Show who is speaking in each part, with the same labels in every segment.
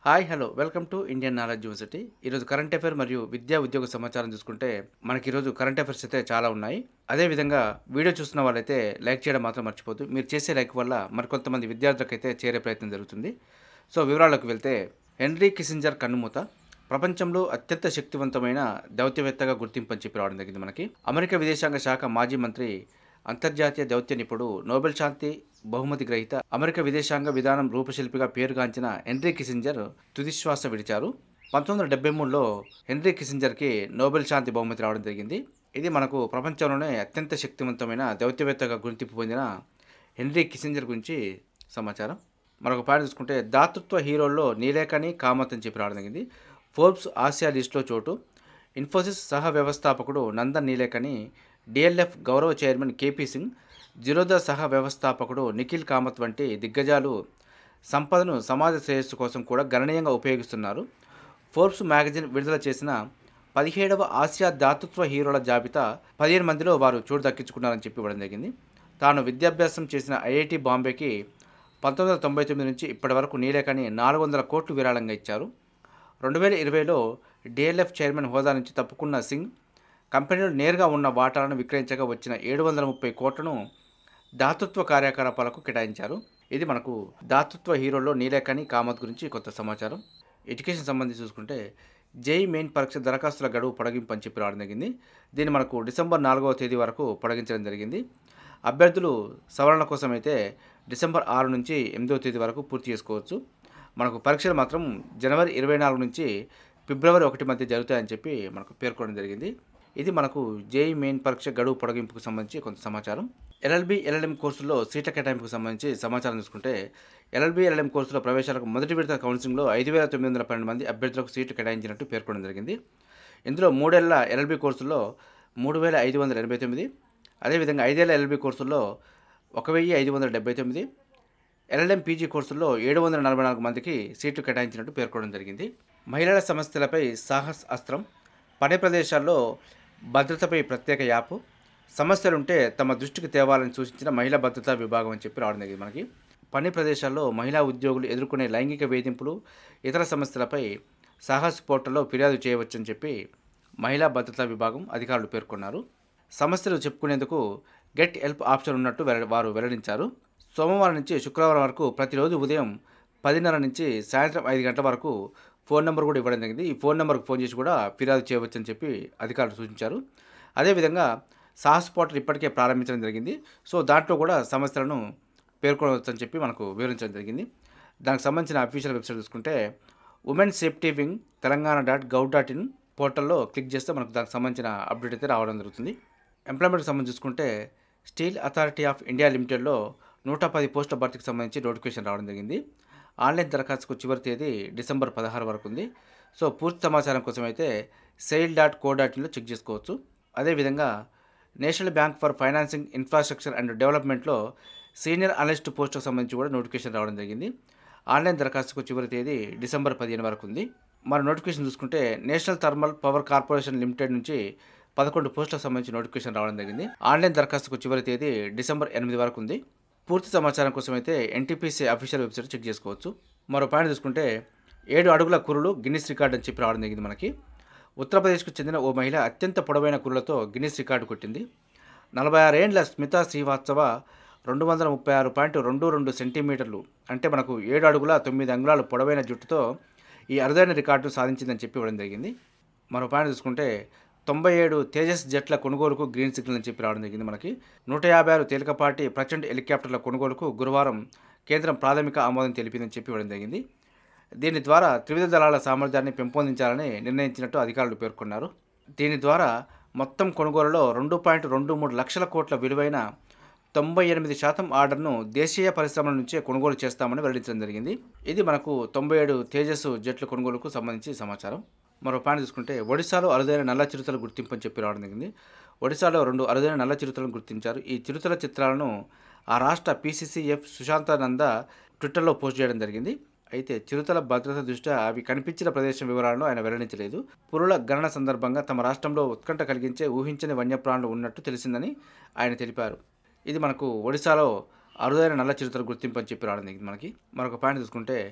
Speaker 1: hi hello welcome to Indian knowledge university ఈరోజు current affair మరియు విద్యా ఉద్యోగ సమాచారం చూసుకుంటే మనకి ఈరోజు కరెంట్ అఫైర్స్ అయితే చాలా ఉన్నాయి అదేవిధంగా వీడియో చూస్తున్న వాళ్ళైతే లైక్ చేయడం మాత్రం మర్చిపోద్దు మీరు చేసే లైక్ వల్ల మరికొంతమంది విద్యార్థులకు అయితే చేరే ప్రయత్నం జరుగుతుంది సో వివరాలకు వెళ్తే హెన్రీ కిసింజర్ కన్నుమూత ప్రపంచంలో అత్యంత శక్తివంతమైన దౌత్యవేత్తగా గుర్తింపు అని చెప్పి రావడం జరిగింది మనకి అమెరికా విదేశాంగ శాఖ మాజీ మంత్రి అంతర్జాతీయ దౌత్య నిపుణుడు నోబెల్ శాంతి బహుమతి గ్రహీత అమెరికా విదేశాంగ విధానం రూపశిల్పిగా పేరుగాంచిన హెన్రీ కిసింజర్ తుదిశ్వాస విడిచారు పంతొమ్మిది వందల డెబ్బై మూడులో హెన్రీ కిసింజర్కి నోబెల్ శాంతి బహుమతి రావడం జరిగింది ఇది మనకు ప్రపంచంలోనే అత్యంత శక్తివంతమైన దౌత్యవేత్తగా గుర్తింపు పొందిన హెన్రీ కిసింజర్ గురించి సమాచారం మరొక పాయింట్ చూసుకుంటే దాతృత్వ హీరోల్లో నీలేకని కామత్ అని చెప్పి రావడం జరిగింది ఫోర్బ్స్ ఆసియా లిస్టులో చోటు ఇన్ఫోసిస్ సహ వ్యవస్థాపకుడు నందన్ నీలేకని డిఎల్ఎఫ్ గౌరవ చైర్మన్ కేపీ సింగ్ జిరోదా సహ వ్యవస్థాపకుడు నిఖిల్ కామత్ వంటి దిగ్గజాలు సంపదను సమాజ శ్రేయస్సు కోసం కూడా గణనీయంగా ఉపయోగిస్తున్నారు ఫోర్బ్స్ మ్యాగజైన్ విడుదల చేసిన పదిహేడవ ఆసియా దాతృత్వ హీరోల జాబితా పదిహేను మందిలో వారు చోటు దక్కించుకున్నారని చెప్పి ఇవ్వడం జరిగింది తాను విద్యాభ్యాసం చేసిన ఐఐటి బాంబేకి పంతొమ్మిది వందల తొంభై తొమ్మిది నుంచి ఇప్పటి వరకు నీలేకని నాలుగు వందల కోట్లు విరాళంగా ఇచ్చారు రెండు వేల ఇరవైలో డిఎల్ఎఫ్ చైర్మన్ హోదా నుంచి తప్పుకున్న సింగ్ కంపెనీలో నేరుగా ఉన్న వాటాలను విక్రయించగా వచ్చిన ఏడు వందల ముప్పై కోట్లను దాతృత్వ కార్యకలాపాలకు కేటాయించారు ఇది మనకు దాతృత్వ హీరోల్లో నీలేకని కామత్ గురించి కొత్త సమాచారం ఎడ్యుకేషన్ సంబంధించి చూసుకుంటే జేఈ మెయిన్ పరీక్ష దరఖాస్తుల గడువు పొడిగింపు అని చెప్పి రావడం జరిగింది దీన్ని మనకు డిసెంబర్ నాలుగవ తేదీ వరకు పొడిగించడం జరిగింది అభ్యర్థులు సవరణ కోసం అయితే డిసెంబర్ ఆరు నుంచి ఎనిమిదవ తేదీ వరకు పూర్తి చేసుకోవచ్చు మనకు పరీక్షలు మాత్రం జనవరి ఇరవై నాలుగు నుంచి ఫిబ్రవరి ఒకటి మధ్య జరుగుతాయని చెప్పి మనకు పేర్కొనడం జరిగింది ఇది మనకు జేఈ మెయిన్ పరీక్ష గడువు పొడిగింపుకు సంబంధించి కొంత సమాచారం ఎల్ఎల్బి ఎల్ఎల్ఎం కోర్సుల్లో సీట్ల కేటాయింపుకు సంబంధించి సమాచారం చూసుకుంటే ఎల్ఎల్బి ఎల్ఎల్ఎం కోర్సులో ప్రవేశాలకు మొదటి విడత కౌన్సిలింగ్లో ఐదు వేల తొమ్మిది వందల పన్నెండు మంది అభ్యర్థులకు సీట్లు కేటాయించినట్టు పేర్కొనడం జరిగింది ఇందులో మూడేళ్ల ఎల్ఎల్బి కోర్సుల్లో మూడు వేల ఐదు వందల ఎనభై తొమ్మిది అదేవిధంగా ఐదేళ్ల ఎల్ఎల్బి కోర్సుల్లో ఒక వెయ్యి ఐదు వందల డెబ్బై తొమ్మిది ఎల్ఎల్ఎం పీజీ కోర్సుల్లో ఏడు వందల నలభై నాలుగు మందికి సీట్లు కేటాయించినట్టు పేర్కొనడం జరిగింది మహిళల సమస్యలపై సాహస్ అస్త్రం పని ప్రదేశాల్లో భద్రతపై ప్రత్యేక యాప్ సమస్యలుంటే తమ దృష్టికి తేవాలని సూచించిన మహిళా భద్రతా విభాగం అని చెప్పి రావడం జరిగింది మనకి పని ప్రదేశాల్లో మహిళా ఉద్యోగులు ఎదుర్కొనే లైంగిక వేధింపులు ఇతర సమస్యలపై సాహస్ పోర్టల్లో ఫిర్యాదు చేయవచ్చని చెప్పి మహిళా భద్రతా విభాగం అధికారులు పేర్కొన్నారు సమస్యలు చెప్పుకునేందుకు గెట్ హెల్ప్ ఆప్షన్ ఉన్నట్టు వెల్ల వారు వెల్లడించారు సోమవారం నుంచి శుక్రవారం వరకు ప్రతిరోజు ఉదయం పదిన్నర నుంచి సాయంత్రం ఐదు గంటల వరకు ఫోన్ నెంబర్ కూడా ఇవ్వడం జరిగింది ఈ ఫోన్ నెంబర్కి ఫోన్ చేసి కూడా ఫిర్యాదు చేయవచ్చని చెప్పి అధికారులు సూచించారు అదేవిధంగా సాహస్ పోర్టల్ ఇప్పటికే ప్రారంభించడం జరిగింది సో దాంట్లో కూడా సమస్యలను పేర్కొనవచ్చని చెప్పి మనకు వివరించడం జరిగింది దానికి సంబంధించిన అఫీషియల్ వెబ్సైట్ చూసుకుంటే women safety wing Telangana dot gov dot in పోర్టల్లో క్లిక్ చేస్తే మనకు దానికి సంబంధించిన అప్డేట్ అయితే రావడం జరుగుతుంది ఎంప్లాయ్మెంట్కి సంబంధించి చూసుకుంటే స్టీల్ అథారిటీ ఆఫ్ ఇండియా లిమిటెడ్లో నూట పది పోస్టుల భర్తీకి సంబంధించి నోటిఫికేషన్ రావడం జరిగింది ఆన్లైన్ దరఖాస్తుకు చివరి తేదీ డిసెంబర్ పదహారు వరకు ఉంది సో పూర్తి సమాచారం కోసం అయితే సెయిల్ డాట్ కో డాట్ ఇన్లో చెక్ చేసుకోవచ్చు అదేవిధంగా national bank for financing infrastructure and డెవలప్మెంట్లో సీనియర్ అనలిస్ట్ పోస్టుకు సంబంధించి కూడా నోటిఫికేషన్ రావడం జరిగింది ఆన్లైన్ దరఖాస్తుకు చివరి తేదీ డిసెంబర్ పదిహేను వరకు ఉంది మన నోటిఫికేషన్ చూసుకుంటే national thermal power corporation limited నుంచి పదకొండు పోస్టులకు సంబంధించి నోటిఫికేషన్ రావడం జరిగింది ఆన్లైన్ దరఖాస్తుకు చివరి తేదీ డిసెంబర్ ఎనిమిది వరకు ఉంది పూర్తి సమాచారం కోసం అయితే ఎన్టీపీసీ అఫీషియల్ వెబ్సైట్ చెక్ చేసుకోవచ్చు మరో పాయింట్ చూసుకుంటే ఏడు అడుగుల కురులు గిన్నిస్ రికార్డ్ అని చెప్పి రావడం జరిగింది మనకి ఉత్తరప్రదేశ్కు చెందిన ఓ మహిళ అత్యంత పొడవైన కురులతో గిన్నిస్ రికార్డు కొట్టింది నలభై ఆరేండ్ల స్మితా శ్రీవాత్సవ రెండు వందల ముప్పై ఆరు పాయింట్ రెండు రెండు సెంటీమీటర్లు అంటే మనకు ఏడు అడుగుల తొమ్మిది అంగుళాలు పొడవైన జుట్టుతో ఈ అరుదైన రికార్డు సాధించిందని చెప్పి ఇవ్వడం జరిగింది మరో పాయింట్ చూసుకుంటే తొంభై ఏడు తేజస్ జెట్ల కొనుగోలుకు గ్రీన్ సిగ్నల్ అని చెప్పి రావడం జరిగింది మనకి నూట యాభై ఆరు తేలికపాటి ప్రచండ్ హెలికాప్టర్ల కొనుగోలుకు గురువారం కేంద్రం ప్రాథమిక ఆమోదం తెలిపిందని చెప్పి ఇవ్వడం జరిగింది దీని ద్వారా త్రివిధ దళాల సామర్థ్యాన్ని పెంపొందించాలని నిర్ణయించినట్టు అధికారులు పేర్కొన్నారు దీని ద్వారా మొత్తం కొనుగోలులో రెండు పాయింట్ రెండు మూడు లక్షల కోట్ల విలువైన తొంభై ఎనిమిది శాతం ఆర్డర్ను దేశీయ పరిశ్రమల నుంచే కొనుగోలు చేస్తామని వెల్లడించడం జరిగింది ఇది మనకు తొంభై ఏడు తేజస్ జెట్ల కొనుగోలుకు సంబంధించి సమాచారం మరో పాయింట్ చూసుకుంటే ఒడిశాలో అరుదైన నల్ల చిరుతల గుర్తింపు అని చెప్పి రావడం జరిగింది ఒడిశాలో రెండు అరుదైన నల్ల చిరుతలను గుర్తించారు ఈ చిరుతల చిత్రాలను ఆ రాష్ట్ర పీసీసీఎఫ్ సుశాంతానంద ట్విట్టర్లో పోస్ట్ చేయడం జరిగింది అయితే చిరుతల భద్రత దృష్ట్యా అవి కనిపించిన ప్రదేశం వివరాలను ఆయన వెల్లడించలేదు పురుల గణన సందర్భంగా తమ రాష్ట్రంలో ఉత్కంఠ కలిగించే ఊహించని వన్యప్రాణులు ఉన్నట్టు తెలిసిందని ఆయన తెలిపారు ఇది మనకు ఒడిశాలో అరుదైన నల్ల చిరుతల గుర్తింపు అని చెప్పి రావడం జరిగింది మనకి మరొక పాయింట్ చూసుకుంటే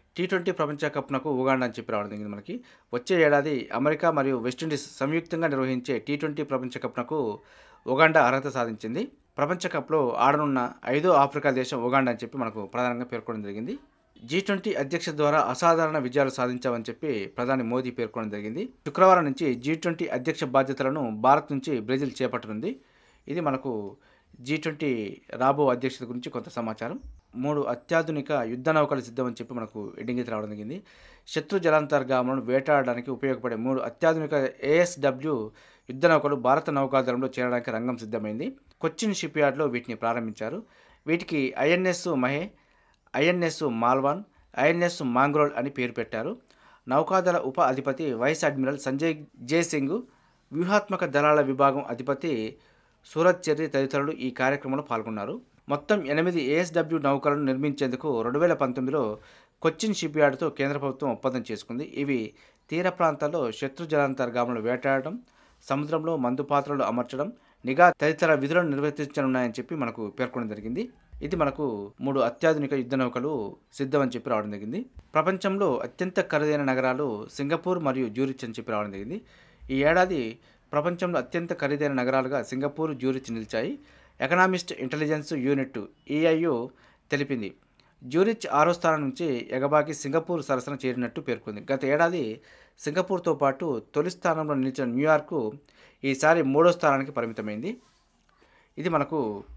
Speaker 1: టీ ట్వంటీ ప్రపంచ కప్నకు ఉగాండా అని చెప్పి రావడం జరిగింది మనకి వచ్చే ఏడాది అమెరికా మరియు వెస్టిండీస్ సంయుక్తంగా నిర్వహించే టీ ట్వంటీ ప్రపంచ కప్నకు ఉగాండా అర్హత సాధించింది ప్రపంచ కప్లో ఆడనున్న ఐదో ఆఫ్రికా దేశం ఉగాండా అని చెప్పి మనకు ప్రధానంగా పేర్కొనడం జరిగింది జీ ట్వంటీ అధ్యక్ష ద్వారా అసాధారణ విజయాలు సాధించామని చెప్పి ప్రధాని మోదీ పేర్కొనడం జరిగింది శుక్రవారం నుంచి జీ ట్వంటీ అధ్యక్ష బాధ్యతలను భారత్ నుంచి బ్రెజిల్ చేపట్టనుంది ఇది మనకు జీ ట్వంటీ రాబో అధ్యక్షత గురించి కొంత సమాచారం మూడు అత్యాధునిక యుద్ధ నౌకలు సిద్ధమని చెప్పి మనకు ఎడ్డింగితి రావడం జరిగింది శత్రు జలాంతర్గాములను వేటాడడానికి ఉపయోగపడే మూడు అత్యాధునిక ఏఎస్డబ్ల్యూ యుద్ధ నౌకలు భారత నౌకాదళంలో చేరడానికి రంగం సిద్ధమైంది కొచ్చిన్ షిప్ యార్డ్లో వీటిని ప్రారంభించారు వీటికి INS Mahe INS Malvan INS Mangrol అని పేరు పెట్టారు నౌకాదళ ఉప అధిపతి వైస్ అడ్మిరల్ సంజయ్ జయసింగ్ వ్యూహాత్మక దళాల విభాగం అధిపతి సూరజ్ చెర్రీ తదితరులు ఈ కార్యక్రమంలో పాల్గొన్నారు మొత్తం ఎనిమిది ఏఎస్డబ్ల్యూ నౌకలను నిర్మించేందుకు రెండు వేల పంతొమ్మిదిలో కొచ్చిన్ షిప్ యార్డ్తో కేంద్ర ప్రభుత్వం ఒప్పందం చేసుకుంది ఇవి తీర ప్రాంతాల్లో శత్రు జలాంతర్గాములను వేటాడడం సముద్రంలో మందు పాత్రలు అమర్చడం నిఘా తదితర విధులను నిర్వర్తించనున్నాయని చెప్పి మనకు పేర్కొనడం జరిగింది ఇది మనకు మూడు అత్యాధునిక యుద్ధ నౌకలు సిద్ధమని చెప్పి రావడం జరిగింది ప్రపంచంలో అత్యంత ఖరీదైన నగరాలు సింగపూర్ మరియు జ్యూరిచ్ అని చెప్పి రావడం జరిగింది ఈ ఏడాది ప్రపంచంలో అత్యంత ఖరీదైన నగరాలుగా సింగపూర్ జ్యూరిచ్ నిలిచాయి ఎకనామిస్ట్ ఇంటెలిజెన్స్ యూనిట్ ఈఐయు తెలిపింది జ్యూరిచ్ ఆరో స్థానం నుంచి ఎగబాకి సింగపూర్ సరసన చేరినట్టు పేర్కొంది గత ఏడాది సింగపూర్తో పాటు తొలి స్థానంలో నిలిచిన న్యూయార్క్ ఈసారి మూడో స్థానానికి పరిమితమైంది ఇది మనకు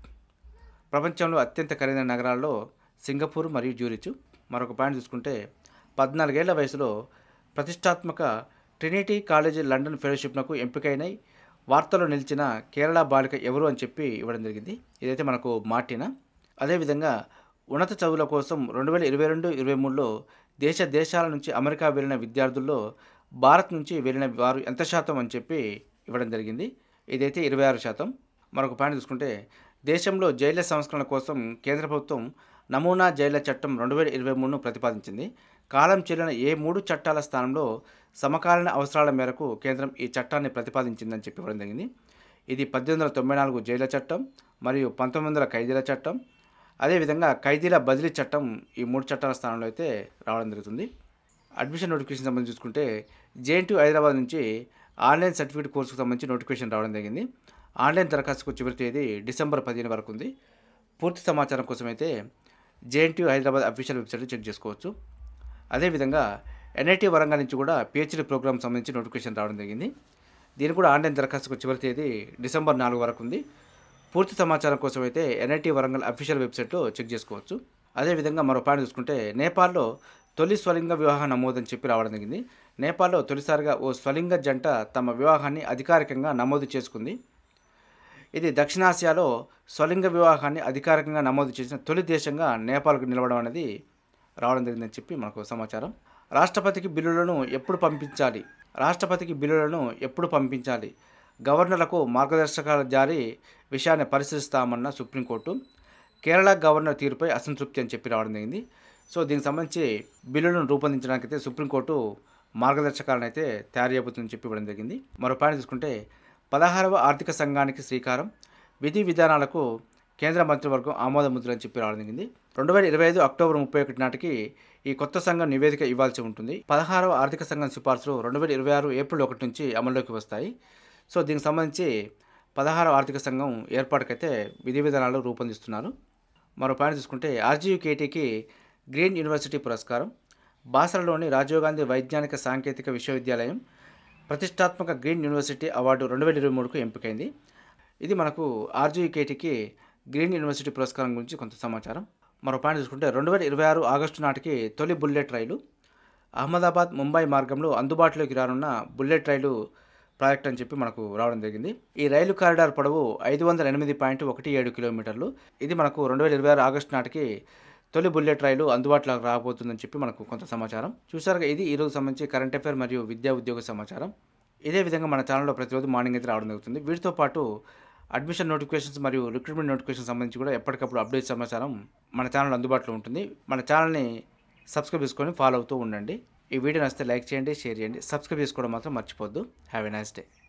Speaker 1: ప్రపంచంలో అత్యంత ఖరీదైన నగరాల్లో సింగపూర్ మరియు జ్యూరిచ్ మరొక పాయింట్ చూసుకుంటే పద్నాలుగేళ్ల వయసులో ప్రతిష్టాత్మక ట్రినిటీ కాలేజీ లండన్ ఫెలోషిప్నకు ఎంపికైన వార్తల్లో నిలిచిన కేరళ బాలిక ఎవరు అని చెప్పి ఇవ్వడం జరిగింది ఇదైతే మనకు మార్టినా అదేవిధంగా ఉన్నత చదువుల కోసం రెండు వేల ఇరవై రెండు ఇరవై మూడులో దేశ దేశాల నుంచి అమెరికా వెళ్ళిన విద్యార్థుల్లో భారత్ నుంచి వెళ్ళిన వారు ఎంత శాతం అని చెప్పి ఇవ్వడం జరిగింది ఇదైతే ఇరవై ఆరు శాతం మరొక పాయింట్ చూసుకుంటే దేశంలో జైళ్ల సంస్కరణ కోసం కేంద్ర ప్రభుత్వం నమూనా జైళ్ల చట్టం రెండు వేల ఇరవై మూడును ప్రతిపాదించింది కాలం చెల్లిన ఏ మూడు చట్టాల స్థానంలో సమకాలీన అవసరాల మేరకు కేంద్రం ఈ చట్టాన్ని ప్రతిపాదించిందని చెప్పి ఇవ్వడం జరిగింది ఇది పద్దెనిమిది వందల తొంభై నాలుగు జైళ్ల చట్టం మరియు పంతొమ్మిది వందల ఖైదీల చట్టం అదేవిధంగా ఖైదీల బదిలీ చట్టం ఈ మూడు చట్టాల స్థానంలో అయితే రావడం జరుగుతుంది అడ్మిషన్ నోటిఫికేషన్ సంబంధించి చూసుకుంటే జేఎన్టీ హైదరాబాద్ నుంచి ఆన్లైన్ సర్టిఫికేట్ కోర్సుకు సంబంధించి నోటిఫికేషన్ రావడం జరిగింది ఆన్లైన్ దరఖాస్తుకు చివరి తేదీ డిసెంబర్ పదిహేను వరకు ఉంది పూర్తి సమాచారం కోసం అయితే JNT Hyderabad official website check చేసుకోవచ్చు అదేవిధంగా ఎన్ఐటి వరంగల్ నుంచి కూడా పిహెచ్డి ప్రోగ్రామ్ సంబంధించి నోటిఫికేషన్ రావడం జరిగింది దీనికి కూడా ఆన్లైన్ దరఖాస్తుకు చివరి తేదీ డిసెంబర్ నాలుగు వరకు ఉంది పూర్తి సమాచారం కోసం అయితే ఎన్ఐటి వరంగల్ అఫీషియల్ వెబ్సైట్లో చెక్ చేసుకోవచ్చు అదేవిధంగా మరో పాయింట్ చూసుకుంటే నేపాల్లో తొలి స్వలింగ వివాహ నమోదని చెప్పి రావడం జరిగింది నేపాల్లో తొలిసారిగా ఓ స్వలింగ జంట తమ వివాహాన్ని అధికారికంగా నమోదు చేసుకుంది ఇది దక్షిణాసియాలో స్వలింగ వివాహాన్ని అధికారికంగా నమోదు చేసిన తొలి దేశంగా నేపాల్కు నిలవడం అనేది రావడం జరిగిందని చెప్పి మనకు సమాచారం రాష్ట్రపతికి బిల్లులను ఎప్పుడు పంపించాలి రాష్ట్రపతికి బిల్లులను ఎప్పుడు పంపించాలి గవర్నర్లకు మార్గదర్శకాలు జారీ విషయాన్ని పరిశీలిస్తామన్న సుప్రీంకోర్టు కేరళ గవర్నర్ తీరుపై అసంతృప్తి అని చెప్పి రావడం జరిగింది సో దీనికి సంబంధించి బిల్లులను రూపొందించడానికి అయితే సుప్రీంకోర్టు మార్గదర్శకాలను అయితే తయారు చేయబోతుందని చెప్పి ఇవ్వడం జరిగింది మరో పాయింట్ తీసుకుంటే పదహారవ ఆర్థిక సంఘానికి శ్రీకారం విధి విధానాలకు కేంద్ర మంత్రివర్గం ఆమోద ముద్రని చెప్పి రావడం జరిగింది రెండు వేల ఇరవై ఐదు అక్టోబర్ ముప్పై ఒకటి నాటికి ఈ కొత్త సంఘం నివేదిక ఇవ్వాల్సి ఉంటుంది పదహారవ ఆర్థిక సంఘం సిఫార్సులు రెండు వేల ఇరవై ఆరు ఏప్రిల్ ఒకటి నుంచి అమల్లోకి వస్తాయి సో దీనికి సంబంధించి పదహారవ ఆర్థిక సంఘం ఏర్పాటుకైతే విధి విధానాలు రూపొందిస్తున్నారు మరో పాయింట్ చూసుకుంటే ఆర్జీయుకేటీకి గ్రీన్ యూనివర్సిటీ పురస్కారం బాసరలోని రాజీవ్ గాంధీ వైజ్ఞానిక సాంకేతిక విశ్వవిద్యాలయం ప్రతిష్టాత్మక గ్రీన్ యూనివర్సిటీ అవార్డు రెండు వేల ఇరవై మూడుకు ఎంపికైంది ఇది మనకు ఆర్జీకేటీకి గ్రీన్ యూనివర్సిటీ పురస్కారం గురించి కొంత సమాచారం మరో పాయింట్ చూసుకుంటే రెండు వేల ఇరవై ఆరు ఆగస్టు నాటికి తొలి బుల్లెట్ రైలు అహ్మదాబాద్ ముంబై మార్గంలో అందుబాటులోకి రానున్న బుల్లెట్ రైలు ప్రాజెక్ట్ అని చెప్పి మనకు రావడం జరిగింది ఈ రైలు కారిడార్ పొడవు ఐదు వందల ఎనిమిది పాయింట్ ఒకటి ఏడు కిలోమీటర్లు ఇది మనకు రెండు వేల ఇరవై ఆరు ఆగస్టు నాటికి తొలి బుల్లెట్ రైలు అందుబాటులోకి రాబోతుందని చెప్పి మనకు కొంత సమాచారం చూసారుగా ఇది ఈ రోజు సంబంధించి కరెంట్ అఫైర్ మరియు విద్యా ఉద్యోగ సమాచారం ఇదే విధంగా మన ఛానల్లో ప్రతిరోజు మార్నింగ్ అయితే రావడం జరుగుతుంది వీటితో పాటు అడ్మిషన్ నోటిఫికేషన్స్ మరియు రిక్రూట్మెంట్ నోటిఫికేషన్ సంబంధించి కూడా ఎప్పటికప్పుడు అప్డేట్ సమాచారం మన ఛానల్ అందుబాటులో ఉంటుంది మన ఛానల్ని సబ్స్క్రైబ్ చేసుకొని ఫాలో అవుతూ ఉండండి ఈ వీడియో నచ్చితే లైక్ చేయండి షేర్ చేయండి సబ్స్క్రైబ్ చేసుకోవడం మాత్రం మర్చిపోద్దు హ్యావ్ ఎ నైస్ డే